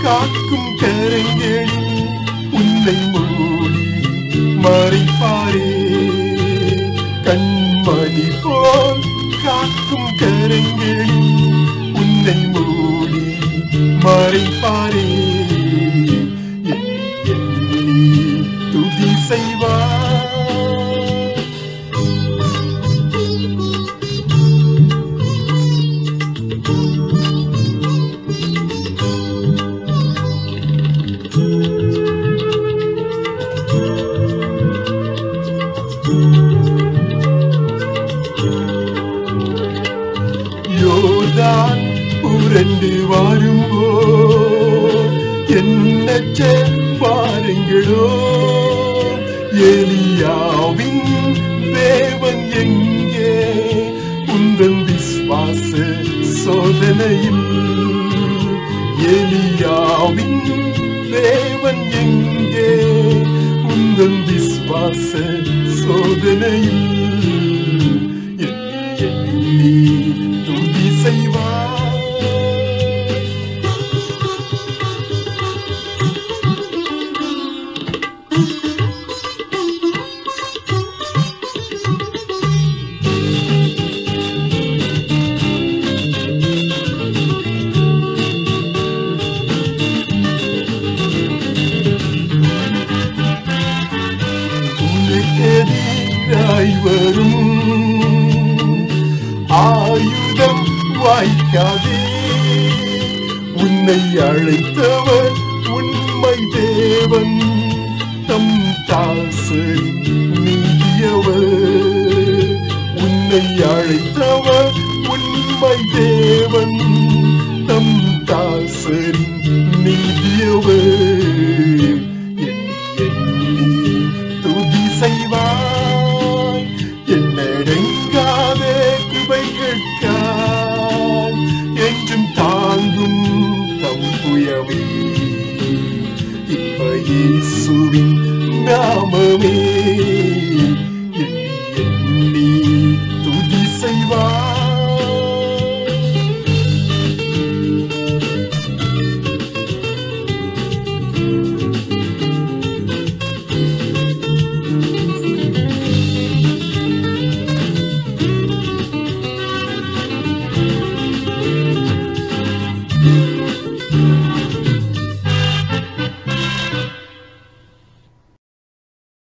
காக்கும் கரங்களில் உன்னை மூடி மறைப்பாரே கண்மணி போல் காக்கும் கரங்களில் உன்னை மூடி மறைப்பாரே எண்ணி எண்ணி துதி செய்வார் யோர்தான் புரண்டு வரும்போ எண்ணற்ற பாருங்களோ எலியாவின் தேவன் எங்கே உந்தன் விஸ்வாச சோதனையில் எலியாவின் தேவன் எங்கே உந்தன் விஸ்வாச சோதனையில் எண்ணி எண்ணி துதி செய்வார் உனக்கெதிராய் வரும் ஆயுதம் வாய்க்காதே உன்னை அழைத்தவர் உண்மை தேவன் தம் தாசரின் நீதியவர் உன்னை அழைத்தவர் உண்மை தேவன் தம் தாசரின்